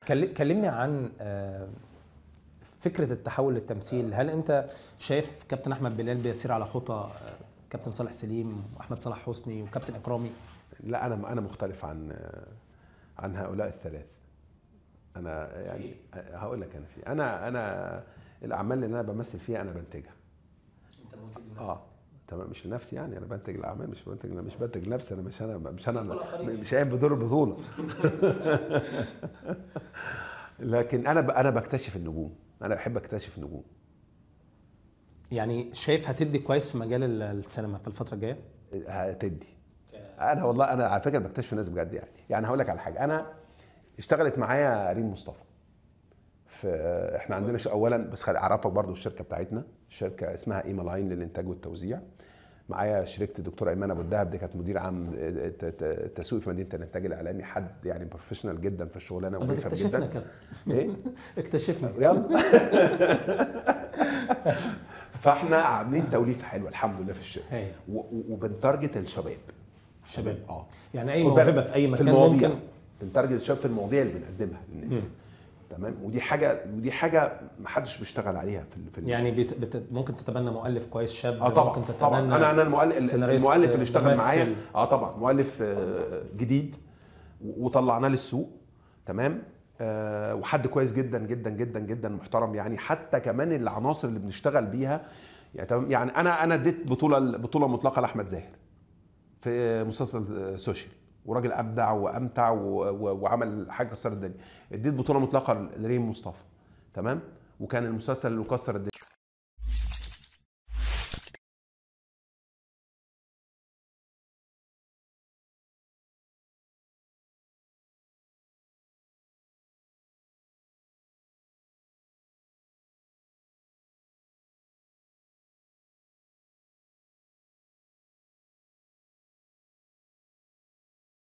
كل- كلمني عن آه، فكره التحول للتمثيل هل انت شايف كابتن احمد بلال بيسير على خطى آه، كابتن صالح سليم واحمد صلاح حسني وكابتن اكرامي لا انا انا مختلف عن عن هؤلاء الثلاث انا يعني هقول لك انا في انا انا الاعمال اللي انا بمثل فيها انا بنتجها اه تمام مش لنفسي يعني انا بنتج الاعمال مش بنتج مش بنتج لنفسي انا مش انا مش انا مش قايم بدور البطوله لكن انا ب- انا بكتشف النجوم انا بحب اكتشف نجوم يعني شايف هتدي كويس في مجال ال- السينما في الفتره الجايه هتدي انا والله انا على فكره بكتشف ناس بجد يعني يعني هقول لك على حاجه انا اشتغلت معايا ريم مصطفى في احنا عندنا ش- اولا بس خلي اعرفك برضو الشركه بتاعتنا الشركه اسمها ايما لاين للانتاج والتوزيع معايا شركه الدكتور ايمانه ابو الدهب دي كانت مدير عام الت- الت- التسويق في مدينه الانتاج الاعلامي حد يعني بروفيشنال جدا في الشغلانه طب وبيفهم اكتشفنا يا جدا كابتن ايه اكتشفنا يلا فاحنا عاملين توليفه حلوه الحمد لله في الشركه هاي و- و- وبنتارجت الشباب الشباب اه يعني اي خد بالك، موهبه في اي في مكان المواضيع ممكن بنتارجت الشباب في المواضيع اللي بنقدمها للناس تمام ودي حاجه ودي حاجه ما حدش بيشتغل عليها في ال- في ال- يعني بت... بت... ممكن تتبنى مؤلف كويس شاب اه طبعا ممكن تتبنى طبعا انا انا المؤلف سيناريست، المؤلف اللي اشتغل ممثل. معايا اه طبعا مؤلف آه، جديد و- وطلعناه للسوق تمام آه وحد كويس جدا جدا جدا جدا محترم يعني حتى كمان العناصر اللي بنشتغل بيها يعني تمام يعني انا انا اديت بطوله بطوله مطلقه لاحمد زاهر في مسلسل آه، سوشيال وراجل ابدع وامتع و- و- وعمل حاجه كسرت الدنيا اديت بطوله مطلقه لريم مصطفى تمام وكان المسلسل اللي كسر الدنيا